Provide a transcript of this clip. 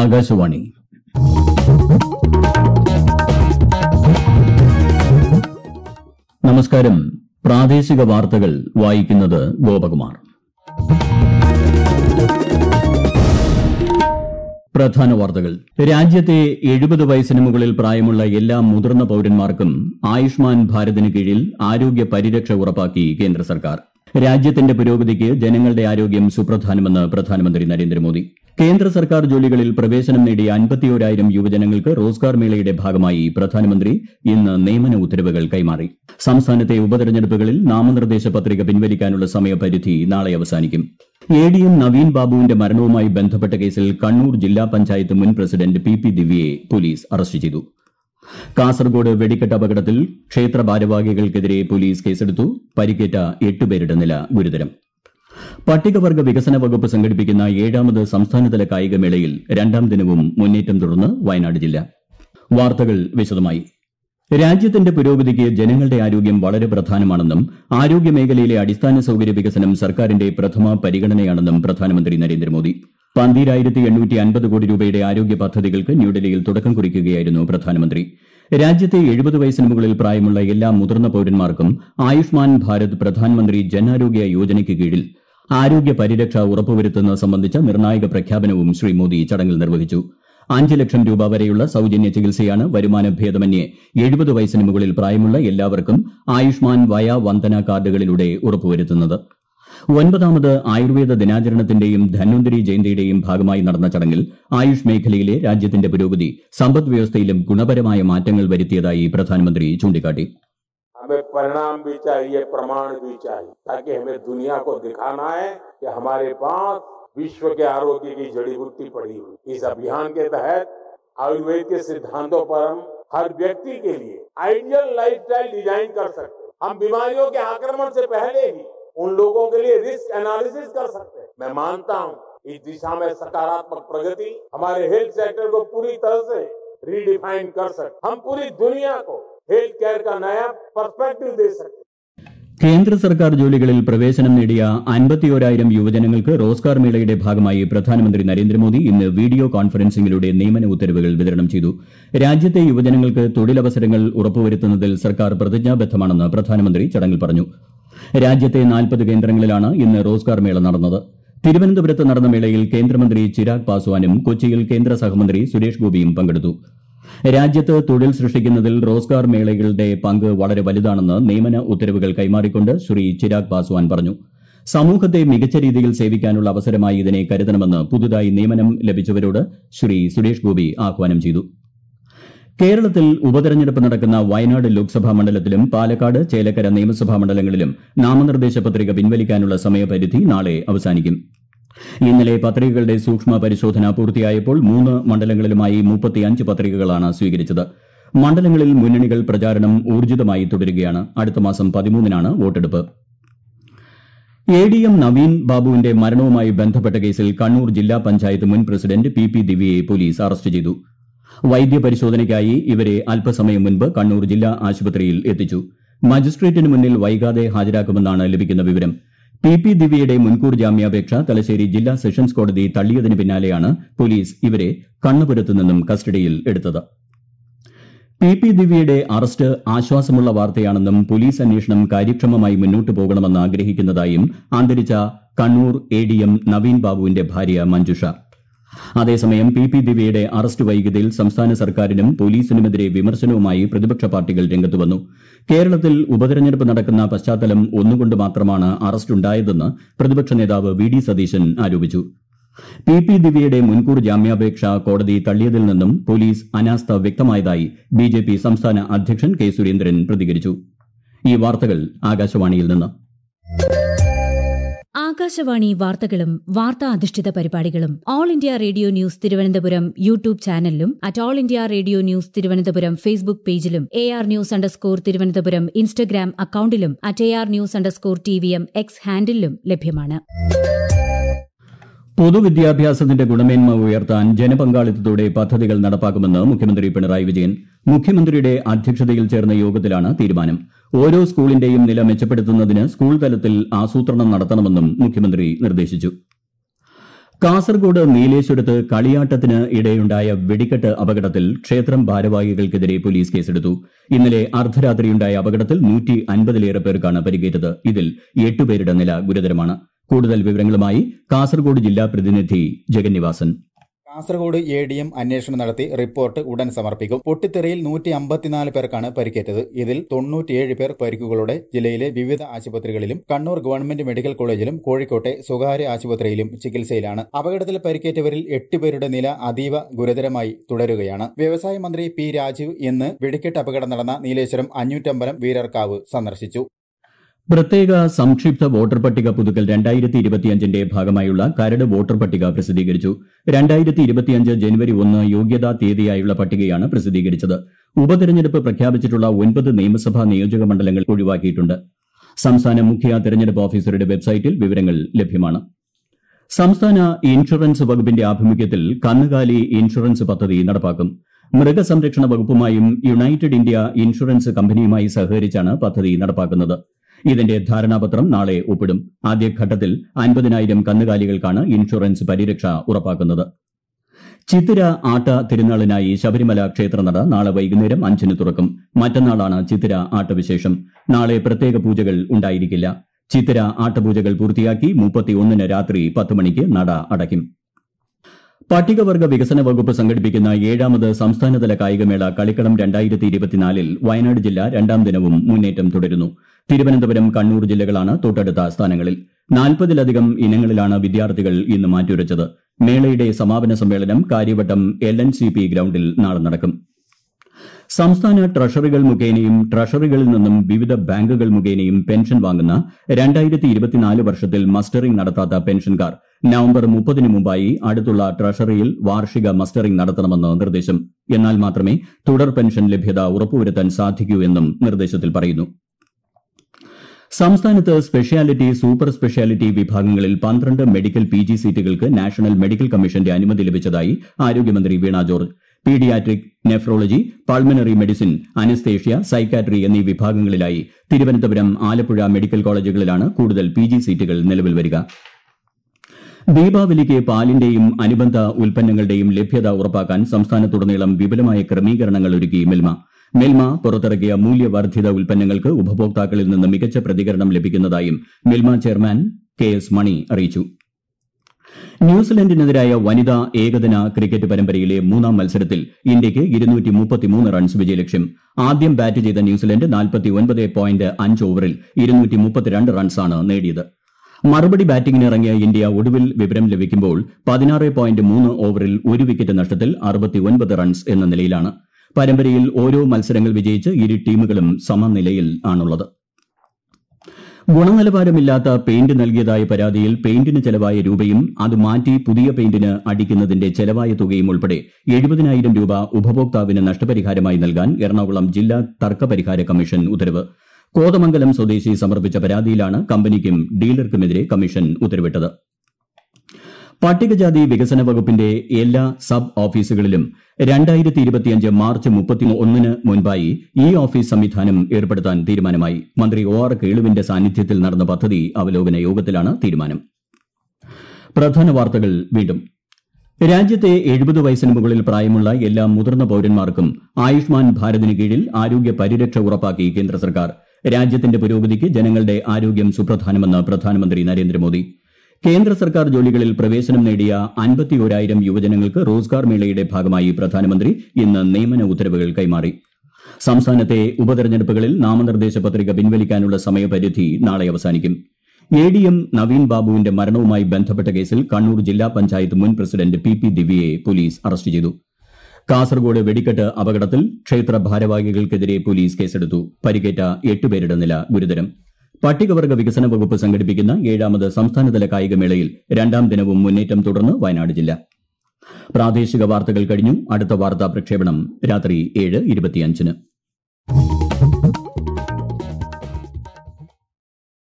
ആകാശവാണി നമസ്കാരം പ്രാദേശിക വാർത്തകൾ വായിക്കുന്നത് ഗോപകുമാർ പ്രധാന വാർത്തകൾ രാജ്യത്തെ എഴുപത് വയസ്സിന് മുകളിൽ പ്രായമുള്ള എല്ലാ മുതിർന്ന പൌരന്മാർക്കും ആയുഷ്മാൻ ഭാരതിന് കീഴിൽ ആരോഗ്യ പരിരക്ഷ ഉറപ്പാക്കി കേന്ദ്ര സർക്കാർ രാജ്യത്തിന്റെ പുരോഗതിക്ക് ജനങ്ങളുടെ ആരോഗ്യം സുപ്രധാനമെന്ന് പ്രധാനമന്ത്രി നരേന്ദ്രമോദി കേന്ദ്ര സർക്കാർ ജോലികളിൽ പ്രവേശനം നേടിയ അൻപത്തിയോരായിരം യുവജനങ്ങൾക്ക് റോസ്ഗാർ മേളയുടെ ഭാഗമായി പ്രധാനമന്ത്രി ഇന്ന് നിയമന ഉത്തരവുകൾ കൈമാറി സംസ്ഥാനത്തെ ഉപതെരഞ്ഞെടുപ്പുകളിൽ നാമനിർദ്ദേശ പത്രിക പിൻവലിക്കാനുള്ള സമയപരിധി നാളെ അവസാനിക്കും എ ഡി എം നവീൻ ബാബുവിന്റെ മരണവുമായി ബന്ധപ്പെട്ട കേസിൽ കണ്ണൂർ ജില്ലാ പഞ്ചായത്ത് മുൻ പ്രസിഡന്റ് പി പി ദിവ്യയെ പോലീസ് അറസ്റ്റ് ചെയ്തു കാസർഗോഡ് വെടിക്കെട്ട് അപകടത്തിൽ ക്ഷേത്ര ഭാരവാഹികൾക്കെതിരെ പോലീസ് കേസെടുത്തു പരിക്കേറ്റ എട്ടുപേരുടെ നില ഗുരുതരം പട്ടികവർഗ വികസന വകുപ്പ് സംഘടിപ്പിക്കുന്ന ഏഴാമത് സംസ്ഥാനതല കായികമേളയിൽ രണ്ടാം ദിനവും മുന്നേറ്റം തുടർന്ന് വയനാട് ജില്ല വാർത്തകൾ വിശദമായി രാജ്യത്തിന്റെ പുരോഗതിക്ക് ജനങ്ങളുടെ ആരോഗ്യം വളരെ പ്രധാനമാണെന്നും ആരോഗ്യ മേഖലയിലെ അടിസ്ഥാന സൌകര്യ വികസനം സർക്കാരിന്റെ പ്രഥമ പരിഗണനയാണെന്നും പ്രധാനമന്ത്രി നരേന്ദ്രമോദി പന്തീരായിരത്തി എണ്ണൂറ്റി അൻപത് കോടി രൂപയുടെ ആരോഗ്യ പദ്ധതികൾക്ക് ന്യൂഡൽഹിയിൽ തുടക്കം കുറിക്കുകയായിരുന്നു പ്രധാനമന്ത്രി രാജ്യത്തെ എഴുപത് വയസ്സിന് മുകളിൽ പ്രായമുള്ള എല്ലാ മുതിർന്ന പൌരന്മാർക്കും ആയുഷ്മാൻ ഭാരത് പ്രധാനമന്ത്രി ജൻ ആരോഗ്യ യോജനയ്ക്ക് കീഴിൽ ആരോഗ്യ പരിരക്ഷ ഉറപ്പുവരുത്തുന്നത് സംബന്ധിച്ച നിർണായക പ്രഖ്യാപനവും ശ്രീ മോദി ചടങ്ങിൽ നിർവഹിച്ചു അഞ്ച് ലക്ഷം രൂപ വരെയുള്ള സൌജന്യ ചികിത്സയാണ് വരുമാന ഭേദമന്യേ എഴുപത് വയസ്സിന് മുകളിൽ പ്രായമുള്ള എല്ലാവർക്കും ആയുഷ്മാൻ വയ വന്ദന കാർഡുകളിലൂടെ ഉറപ്പുവരുത്തുന്നത് ഒൻപതാമത് ആയുർവേദ ദിനാചരണത്തിന്റെയും ധന്വന്തരി ജയന്തിയുടെയും ഭാഗമായി നടന്ന ചടങ്ങിൽ ആയുഷ് മേഖലയിലെ രാജ്യത്തിന്റെ പുരോഗതി സമ്പദ് വ്യവസ്ഥയിലും ഗുണപരമായ മാറ്റങ്ങൾ വരുത്തിയതായി പ്രധാനമന്ത്രി ചൂണ്ടിക്കാട്ടി हमें परिणाम भी चाहिए प्रमाण भी चाहिए ताकि हमें दुनिया को दिखाना है कि हमारे पास विश्व के आरोग्य की जड़ी बूटी पड़ी हुई इस अभियान के तहत आयुर्वेद के सिद्धांतों पर हम हर व्यक्ति के लिए आइडियल लाइफस्टाइल डिजाइन कर सकते हैं हम बीमारियों के आक्रमण से पहले ही उन लोगों के लिए रिस्क एनालिसिस कर सकते हैं मैं मानता हूं इस दिशा में सकारात्मक प्रगति हमारे हेल्थ सेक्टर को पूरी तरह से रीडिफाइन कर सकते हम पूरी दुनिया को हेल्थ केयर का नया पर्सपेक्टिव दे सकते കേന്ദ്ര സർക്കാർ ജോലികളിൽ പ്രവേശനം നേടിയ അൻപത്തിയോരായിരം യുവജനങ്ങൾക്ക് റോസ്ഗാർ മേളയുടെ ഭാഗമായി പ്രധാനമന്ത്രി നരേന്ദ്രമോദി ഇന്ന് വീഡിയോ കോൺഫറൻസിംഗിലൂടെ നിയമന ഉത്തരവുകൾ വിതരണം ചെയ്തു രാജ്യത്തെ യുവജനങ്ങൾക്ക് തൊഴിലവസരങ്ങൾ ഉറപ്പുവരുത്തുന്നതിൽ സർക്കാർ പ്രതിജ്ഞാബദ്ധമാണെന്ന് പ്രധാനമന്ത്രി ചടങ്ങിൽ പറഞ്ഞു രാജ്യത്തെ നാൽപ്പത് കേന്ദ്രങ്ങളിലാണ് ഇന്ന് റോസ്ഗാർ മേള നടന്നത് തിരുവനന്തപുരത്ത് നടന്ന മേളയിൽ കേന്ദ്രമന്ത്രി ചിരാഗ് പാസ്വാനും കൊച്ചിയിൽ കേന്ദ്ര സഹമന്ത്രി സുരേഷ് ഗോപിയും പങ്കെടുത്തു രാജ്യത്ത് തൊഴിൽ സൃഷ്ടിക്കുന്നതിൽ റോസ്ഗാർ മേളകളുടെ പങ്ക് വളരെ വലുതാണെന്ന് നിയമന ഉത്തരവുകൾ കൈമാറിക്കൊണ്ട് ശ്രീ ചിരാഗ് പാസ്വാൻ പറഞ്ഞു സമൂഹത്തെ മികച്ച രീതിയിൽ സേവിക്കാനുള്ള അവസരമായി ഇതിനെ കരുതണമെന്ന് പുതുതായി നിയമനം ലഭിച്ചവരോട് ശ്രീ സുരേഷ് ഗോപി ആഹ്വാനം ചെയ്തു കേരളത്തിൽ ഉപതെരഞ്ഞെടുപ്പ് നടക്കുന്ന വയനാട് ലോക്സഭാ മണ്ഡലത്തിലും പാലക്കാട് ചേലക്കര നിയമസഭാ മണ്ഡലങ്ങളിലും നാമനിർദ്ദേശ പത്രിക പിൻവലിക്കാനുള്ള സമയപരിധി നാളെ അവസാനിക്കും ഇന്നലെ പത്രികകളുടെ സൂക്ഷ്മ പരിശോധന പൂർത്തിയായപ്പോൾ മൂന്ന് മണ്ഡലങ്ങളിലുമായി മുപ്പത്തിയഞ്ച് പത്രികകളാണ് സ്വീകരിച്ചത് മണ്ഡലങ്ങളിൽ മുന്നണികൾ പ്രചാരണം ഊർജിതമായി തുടരുകയാണ് അടുത്ത മാസം പതിമൂന്നിനാണ് വോട്ടെടുപ്പ് എ ഡി എം നവീൻ ബാബുവിന്റെ മരണവുമായി ബന്ധപ്പെട്ട കേസിൽ കണ്ണൂർ ജില്ലാ പഞ്ചായത്ത് മുൻ പ്രസിഡന്റ് പി പി ദിവ്യയെ പോലീസ് അറസ്റ്റ് ചെയ്തു വൈദ്യപരിശോധനയ്ക്കായി ഇവരെ അല്പസമയം മുൻപ് കണ്ണൂർ ജില്ലാ ആശുപത്രിയിൽ എത്തിച്ചു മജിസ്ട്രേറ്റിന് മുന്നിൽ വൈകാതെ ഹാജരാക്കുമെന്നാണ് ലഭിക്കുന്ന വിവരം പി പി ദിവ്യയുടെ മുൻകൂർ ജാമ്യാപേക്ഷ തലശ്ശേരി ജില്ലാ സെഷൻസ് കോടതി തള്ളിയതിന് പിന്നാലെയാണ് പോലീസ് ഇവരെ കണ്ണപുരത്ത് നിന്നും കസ്റ്റഡിയിൽ എടുത്തത് പി പി ദിവ്യയുടെ അറസ്റ്റ് ആശ്വാസമുള്ള വാർത്തയാണെന്നും പോലീസ് അന്വേഷണം കാര്യക്ഷമമായി മുന്നോട്ടു പോകണമെന്ന് ആഗ്രഹിക്കുന്നതായും അന്തരിച്ച Kannur A D M Naveen ബാബുവിന്റെ ഭാര്യ മഞ്ജുഷ അതേസമയം പി പി ദിവ്യയുടെ അറസ്റ്റ് വൈകിയതിൽ സംസ്ഥാന സർക്കാരിനും പോലീസിനുമെതിരെ വിമർശനവുമായി പ്രതിപക്ഷ പാർട്ടികൾ രംഗത്തുവന്നു കേരളത്തിൽ ഉപതെരഞ്ഞെടുപ്പ് നടക്കുന്ന പശ്ചാത്തലം ഒന്നുകൊണ്ട് മാത്രമാണ് അറസ്റ്റുണ്ടായതെന്ന് പ്രതിപക്ഷ നേതാവ് വി ഡി സതീശൻ ആരോപിച്ചു പി പി ദിവ്യയുടെ മുൻകൂർ ജാമ്യാപേക്ഷ കോടതി തള്ളിയതിൽ നിന്നും പോലീസ് അനാസ്ഥ വ്യക്തമായതായി ബി ജെ പി സംസ്ഥാന അധ്യക്ഷൻ കെ സുരേന്ദ്രൻ പ്രതികരിച്ചു ഈ വാർത്തകൾ ആകാശവാണിയിൽ നിന്ന് ആകാശവാണി വാർത്തകളും വാർത്താ അധിഷ്ഠിത പരിപാടികളും all India radio news Thiruvananthapuram YouTube ചാനലിലും at all India radio news Thiruvananthapuram Facebook പേജിലും A R news underscore Thiruvananthapuram Instagram അക്കൌണ്ടിലും at A R news underscore T V M X ഹാൻഡിലും ലഭ്യമാണ് പൊതുവിദ്യാഭ്യാസത്തിന്റെ ഗുണമേന്മ ഉയർത്താൻ ജനപങ്കാളിത്തത്തോടെ പദ്ധതികൾ നടപ്പാക്കുമെന്ന് മുഖ്യമന്ത്രി പിണറായി വിജയൻ മുഖ്യമന്ത്രിയുടെ അധ്യക്ഷതയിൽ ചേർന്ന യോഗത്തിലാണ് തീരുമാനം ഓരോ സ്കൂളിന്റെയും നില മെച്ചപ്പെടുത്തുന്നതിന് സ്കൂൾ തലത്തിൽ ആസൂത്രണം നടത്തണമെന്നും മുഖ്യമന്ത്രി നിർദ്ദേശിച്ചു കാസർഗോഡ് നീലേശ്വരത്ത് കളിയാട്ടത്തിന് ഇടെയുണ്ടായ വെടിക്കെട്ട് അപകടത്തിൽ ക്ഷേത്രം ഭാരവാഹികൾക്കെതിരെ പോലീസ് കേസെടുത്തു ഇന്നലെ അർദ്ധരാത്രിയുണ്ടായ അപകടത്തിൽ നൂറ്റി അൻപതിലേറെ പേർക്കാണ് പരിക്കേറ്റത് ഇതിൽ എട്ടുപേരുടെ നില ഗുരുതരമാണ് കൂടുതൽ വിവരങ്ങളുമായി കാസർഗോഡ് ജില്ലാ പ്രതിനിധി Jagannivasan Kasaragod A D M അന്വേഷണം നടത്തി റിപ്പോർട്ട് ഉടൻ സമർപ്പിക്കും പൊട്ടിത്തെറിയിൽ നൂറ്റി അമ്പത്തിനാല് പേർക്കാണ് പരിക്കേറ്റത് ഇതിൽ തൊണ്ണൂറ്റിയേഴ് പേർ പരിക്കുകളോടെ ജില്ലയിലെ വിവിധ ആശുപത്രികളിലും കണ്ണൂർ ഗവൺമെന്റ് മെഡിക്കൽ കോളേജിലും കോഴിക്കോട്ടെ സ്വകാര്യ ആശുപത്രിയിലും ചികിത്സയിലാണ് അപകടത്തിൽ പരിക്കേറ്റവരിൽ എട്ടുപേരുടെ നില അതീവ ഗുരുതരമായി തുടരുകയാണ് വ്യവസായ മന്ത്രി പി രാജീവ് ഇന്ന് വെടിക്കെട്ട് അപകടം നടന്ന നീലേശ്വരം അഞ്ഞൂറ്റമ്പലം വീരർക്കാവ് സന്ദർശിച്ചു പ്രത്യേക സംക്ഷിപ്ത വോട്ടർ പട്ടിക പുതുക്കൽ രണ്ടായിരത്തി ഇരുപത്തിയഞ്ചിന്റെ ഭാഗമായുള്ള കരട് വോട്ടർ പട്ടിക പ്രസിദ്ധീകരിച്ചു രണ്ടായിരത്തി ഇരുപത്തിയഞ്ച് ജനുവരി ഒന്ന് യോഗ്യതാ തീയതിയായുള്ള പട്ടികയാണ് പ്രസിദ്ധീകരിച്ചത് ഉപതെരഞ്ഞെടുപ്പ് പ്രഖ്യാപിച്ചിട്ടുള്ള ഒൻപത് നിയമസഭാ നിയോജക മണ്ഡലങ്ങൾ ഒഴിവാക്കിയിട്ടുണ്ട് സംസ്ഥാന മുഖ്യ തെരഞ്ഞെടുപ്പ് ഓഫീസറുടെ വെബ്സൈറ്റിൽ വിവരങ്ങൾ ലഭ്യമാണ് സംസ്ഥാന ഇൻഷുറൻസ് വകുപ്പിന്റെ ആഭിമുഖ്യത്തിൽ കന്നുകാലി ഇൻഷുറൻസ് പദ്ധതി നടപ്പാക്കും മൃഗസംരക്ഷണ വകുപ്പുമായും യുണൈറ്റഡ് ഇന്ത്യ ഇൻഷുറൻസ് കമ്പനിയുമായി സഹകരിച്ചാണ് പദ്ധതി നടപ്പാക്കുന്നത് ഇതിന്റെ ധാരണാപത്രം നാളെ ഒപ്പിടും ആദ്യഘട്ടത്തിൽ അൻപതിനായിരം കന്നുകാലികൾക്കാണ് ഇൻഷുറൻസ് പരിരക്ഷ ഉറപ്പാക്കുന്നത് ചിത്തിര ആട്ട തിരുനാളിനായി ശബരിമല ക്ഷേത്രനട നാളെ വൈകുന്നേരം അഞ്ചിന് തുറക്കും മറ്റന്നാളാണ് ചിത്തിര ആട്ടവിശേഷം നാളെ പ്രത്യേക പൂജകൾ ഉണ്ടായിരിക്കില്ല ചിത്തിര ആട്ടപൂജകൾ പൂർത്തിയാക്കി മുപ്പത്തിയൊന്നിന് രാത്രി പത്ത് മണിക്ക് നട അടയ്ക്കും പട്ടികവർഗ വികസന വകുപ്പ് സംഘടിപ്പിക്കുന്ന ഏഴാമത് സംസ്ഥാനതല കായികമേള കളിക്കളം രണ്ടായിരത്തി ഇരുപത്തിനാലിൽ വയനാട് ജില്ല രണ്ടാം ദിനവും മുന്നേറ്റം തുടരുന്നു തിരുവനന്തപുരം കണ്ണൂർ ജില്ലകളാണ് തൊട്ടടുത്ത സ്ഥാനങ്ങളിൽ നാൽപ്പതിലധികം ഇനങ്ങളിലാണ് വിദ്യാർത്ഥികൾ ഇന്ന് മാറ്റുരച്ചത് മേളയുടെ സമാപന സമ്മേളനം Karyavattom L N C P ഗ്രൌണ്ടിൽ നാളെ നടക്കും സംസ്ഥാന ട്രഷറികൾ മുഖേനയും ട്രഷറികളിൽ നിന്നും വിവിധ ബാങ്കുകൾ മുഖേനയും പെൻഷൻ വാങ്ങുന്ന രണ്ടായിരത്തി ഇരുപത്തിനാല് വർഷത്തിൽ മസ്റ്ററിംഗ് നടത്താത്ത പെൻഷൻകാർ നവംബർ മുപ്പതിന് മുമ്പായി അടുത്തുള്ള ട്രഷറിയിൽ വാർഷിക മസ്റ്ററിംഗ് നടത്തണമെന്ന് നിർദ്ദേശം എന്നാൽ മാത്രമേ തുടർ പെൻഷൻ ലഭ്യത ഉറപ്പുവരുത്താൻ സാധിക്കൂ എന്നും നിർദ്ദേശത്തിൽ പറയുന്നു സംസ്ഥാനത്ത് സ്പെഷ്യാലിറ്റി സൂപ്പർ സ്പെഷ്യാലിറ്റി വിഭാഗങ്ങളിൽ പന്ത്രണ്ട് മെഡിക്കൽ പി ജി സീറ്റുകൾക്ക് നാഷണൽ മെഡിക്കൽ കമ്മീഷന്റെ അനുമതി ലഭിച്ചതായി ആരോഗ്യമന്ത്രി Veena George pediatric nephrology pulmonary medicine anaesthesia psychiatry എന്നീ വിഭാഗങ്ങളിലായി തിരുവനന്തപുരം ആലപ്പുഴ മെഡിക്കൽ കോളേജുകളിലാണ് കൂടുതൽ പി ജി സീറ്റുകൾ നിലവിൽ വരിക ദീപാവലിക്ക് പാലിന്റെയും അനുബന്ധ ഉൽപ്പന്നങ്ങളുടെയും ലഭ്യത ഉറപ്പാക്കാൻ സംസ്ഥാനത്തുടനീളം വിപുലമായ ക്രമീകരണങ്ങൾ ഒരുക്കി മിൽമ മിൽമ പുറത്തിറക്കിയ മൂല്യവർദ്ധിത ഉൽപ്പന്നങ്ങൾക്ക് ഉപഭോക്താക്കളിൽ നിന്ന് മികച്ച പ്രതികരണം ലഭിക്കുന്നതായും Milma chairman K S Mani അറിയിച്ചു ന്യൂസിലൻഡിനെതിരായ വനിതാ ഏകദിന ക്രിക്കറ്റ് പരമ്പരയിലെ മൂന്നാം മത്സരത്തിൽ ഇന്ത്യയ്ക്ക് ഇരുന്നൂറ്റി മുപ്പത്തിമൂന്ന് റൺസ് വിജയലക്ഷ്യം ആദ്യം ബാറ്റ് ചെയ്ത ന്യൂസിലൻഡ് നാൽപ്പത്തിയൊൻപത് പോയിന്റ് അഞ്ച് ഓവറിൽ ഇരുന്നൂറ്റി മുപ്പത്തിരണ്ട് റൺസാണ് നേടിയത് മറുപടി ബാറ്റിംഗിന് ഇറങ്ങിയ ഇന്ത്യ ഒടുവിൽ വിവരം ലഭിക്കുമ്പോൾ പതിനാറ് പോയിന്റ് മൂന്ന് ഓവറിൽ ഒരു വിക്കറ്റ് നഷ്ടത്തിൽ അറുപത്തിയൊൻപത് റൺസ് എന്ന നിലയിലാണ് പരമ്പരയിൽ ഓരോ മത്സരങ്ങൾ വിജയിച്ച് ഇരു ടീമുകളും സമനിലയിൽ ആണുള്ളത് ഗുണനിലവാരമില്ലാത്ത പെയിന്റ് നൽകിയതായ പരാതിയിൽ പെയിന്റിന് ചെലവായ രൂപയും അത് മാറ്റി പുതിയ പെയിന്റിന് അടിക്കുന്നതിന്റെ ചെലവായ തുകയും ഉൾപ്പെടെ എഴുപതിനായിരം രൂപ ഉപഭോക്താവിന് നഷ്ടപരിഹാരമായി നൽകാൻ എറണാകുളം ജില്ലാ തർക്കപരിഹാര കമ്മീഷൻ ഉത്തരവ് കോതമംഗലം സ്വദേശി സമർപ്പിച്ച പരാതിയിലാണ് കമ്പനിക്കും ഡീലർക്കുമെതിരെ കമ്മീഷൻ ഉത്തരവിട്ടത് പട്ടികജാതി വികസന വകുപ്പിന്റെ എല്ലാ സബ് ഓഫീസുകളിലും രണ്ടായിരത്തി ഇരുപത്തിയഞ്ച് മാർച്ച് മുപ്പത്തി ഒന്നിന് മുൻപായി ഇ ഓഫീസ് സംവിധാനം ഏർപ്പെടുത്താൻ തീരുമാനമായി മന്ത്രി ഒ ആർ കേളുവിന്റെ സാന്നിധ്യത്തിൽ നടന്ന പദ്ധതി അവലോകന യോഗത്തിലാണ് തീരുമാനം പ്രധാന വാർത്തകൾ വീണ്ടും രാജ്യത്തെ എഴുപത് വയസ്സിന് മുകളിൽ പ്രായമുള്ള എല്ലാ മുതിർന്ന പൌരന്മാർക്കും ആയുഷ്മാൻ ഭാരതിന് കീഴിൽ ആരോഗ്യ പരിരക്ഷ ഉറപ്പാക്കി കേന്ദ്ര സർക്കാർ രാജ്യത്തിന്റെ പുരോഗതിക്ക് ജനങ്ങളുടെ ആരോഗ്യം സുപ്രധാനമെന്ന് പ്രധാനമന്ത്രി നരേന്ദ്രമോദി കേന്ദ്ര സർക്കാർ ജോലികളിൽ പ്രവേശനം നേടിയ അൻപത്തിയോരായിരം യുവജനങ്ങൾക്ക് റോസ്ഗാർ മേളയുടെ ഭാഗമായി പ്രധാനമന്ത്രി ഇന്ന് നിയമന ഉത്തരവുകൾ കൈമാറി സംസ്ഥാനത്തെ ഉപതെരഞ്ഞെടുപ്പുകളിൽ നാമനിർദ്ദേശ പത്രിക പിൻവലിക്കാനുള്ള സമയപരിധി നാളെ അവസാനിക്കും എ ഡി എം നവീൻ ബാബുവിന്റെ മരണവുമായി ബന്ധപ്പെട്ട കേസിൽ കണ്ണൂർ ജില്ലാ പഞ്ചായത്ത് മുൻ പ്രസിഡന്റ് പി പി ദിവ്യയെ പോലീസ് അറസ്റ്റ് ചെയ്തു കാസർഗോഡ് വെടിക്കെട്ട് അപകടത്തിൽ ക്ഷേത്ര ഭാരവാഹികൾക്കെതിരെ പോലീസ് കേസെടുത്തു പരിക്കേറ്റ എട്ടുപേരുടെ നില ഗുരുതരം പട്ടികവർഗ വികസന വകുപ്പ് സംഘടിപ്പിക്കുന്ന ഏഴാമത് സംസ്ഥാനതല കായികമേളയിൽ രണ്ടാം ദിനവും മുന്നേറ്റം തുടർന്ന് വയനാട് ജില്ല പ്രാദേശിക വാർത്തകൾ കഴിഞ്ഞു അടുത്ത വാർത്താ പ്രക്ഷേപണം രാത്രി ഏഴ് ഇരുപത്തിയഞ്ചിന്